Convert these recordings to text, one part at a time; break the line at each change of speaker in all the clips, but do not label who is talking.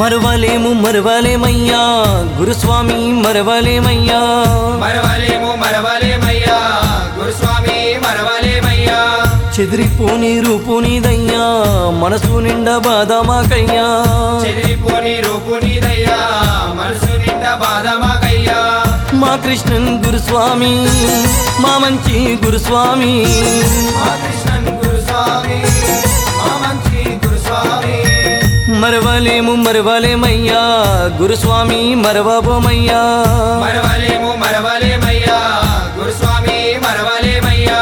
మరవలేము మరవలేమయ్యా గురుస్వామి మరవలేమయ్యా
మరవలేము మరవలేమయ్యా గురుస్వామి మరవలేమయ్యా
చెదిరిపోని రూపునిదయ్యా మనసు నిండా బాధ మాకయ్యా
చెదిరిపోని రూపు నీదయ్యా మనసు నిండా బాధ మాకయ్యా
మా కృష్ణన్ గురుస్వామి మా మంచి గురుస్వామి
మా కృష్ణన్ గురుస్వామి మా మంచి గురుస్వామి
మరవలేము మరవలేమయ్యా గురుస్వామి మరవబోమయ్యా
మరవలేము మరవలేమయ్యా గురుస్వామి మరవలేమయ్యా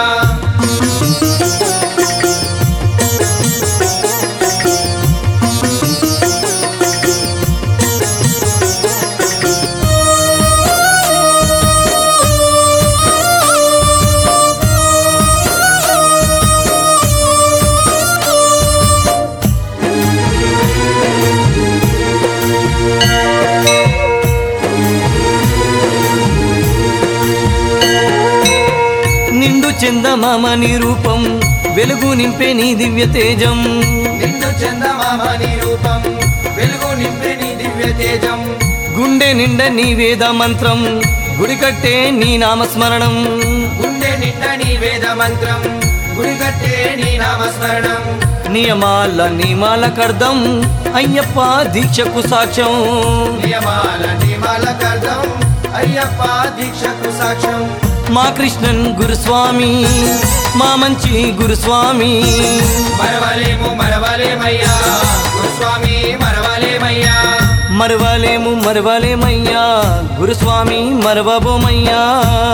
నిండు చందమామని రూపం వెలుగు నింపే నీ దివ్య తేజం
నిండు చందమామ నీ రూపం వెలుగు నింపే నీ దివ్య తేజం
గుండె నిండా నీ వేద మంత్రం గుడి కట్టే నీ నామస్మరణం
గుండె నిండా నీ వేద మంత్రం గుడి కట్టే నీ నామస్మరణం
నియమాల నియమాల కర్దం అయ్యప్ప దీక్షకు సాక్ష్యం
నియమాల నియమాల కర్దం అయ్యప్ప దీక్షకు సాక్ష్యం
మా కృష్ణన్ గురుస్వామి మా మంచి గురుస్వామి
మరవలేము మరవలేమయ్యా గురుస్వామి మరవలేమయ్యా
మరవలేము మరవలేమయ్యా గురుస్వామి మరవబోమయ్యా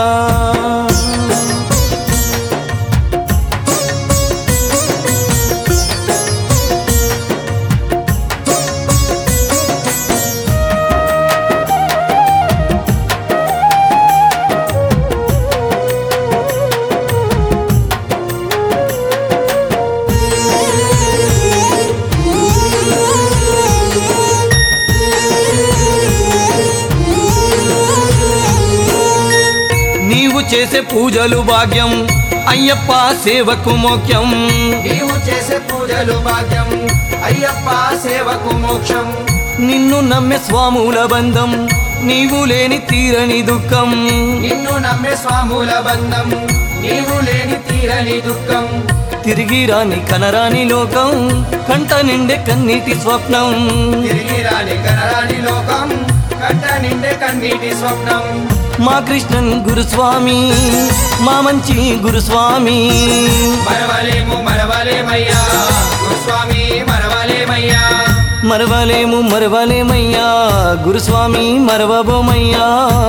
నీవు చేసే పూజలు భాగ్యం అయ్యప్ప సేవకు మోక్యం
నీవు చేసే పూజలు భాగ్యం అయ్యప్ప సేవకు మోక్షం
నిన్ను నమ్మే స్వాముల బంధం నీవు లేని తీరని దుఃఖం
నిన్ను నమ్మే స్వాముల బంధం నీవు లేని తీరని దుఃఖం
తిరిగి రాని కనరాని లోకం కంట నిండే కన్నీటి స్వప్నం
తిరిగి రాని కనరాని లోకం కంట నిండే కన్నీటి స్వప్నం
మా కృష్ణన్ గురుస్వామి మా మంచి గురుస్వామి
మరవలేము మరవలేమయ్యా గురుస్వామి మరవలేమయ్యా
మరవలేము మరవలేమయ్యా గురుస్వామి మరవబోమయ్యా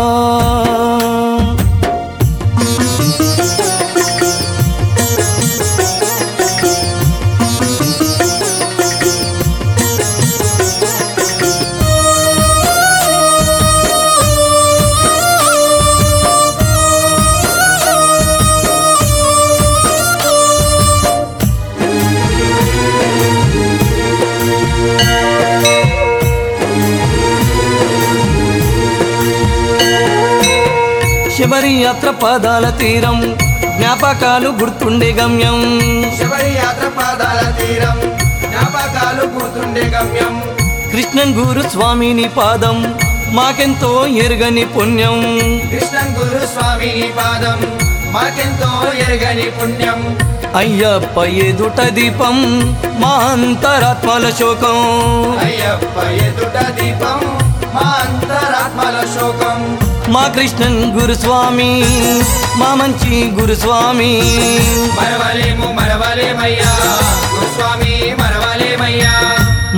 శబరి యాత్ర పాదాల తీరం జ్ఞాపకాలు గుర్తుండే గమ్యం
శబరి యాత్ర పాదాల తీరం జ్ఞాపకాలు గుర్తుండే గమ్యం
కృష్ణన్ గురు స్వామిని పాదం మాకెంతో ఎరగని పుణ్యం
కృష్ణన్ గురు స్వామిని పాదం మాకెంతో ఎరగని పుణ్యం
అయ్యప్ప ఎదుట దీపం మా అంతరాత్మల శోకం
అయ్యప్ప ఎదుట దీపం మా అంతరాత్మల శోకం
మా కృష్ణన్ గురుస్వామి మా మంచి గురుస్వామి
మరవలేము మరవలేమయ్యా గురుస్వామి మరవలేమయ్యా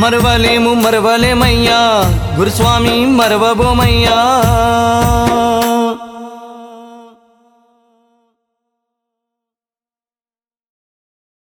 మరవలేము మరవలేమయ్యా గురుస్వామి మరవబోమయ్యా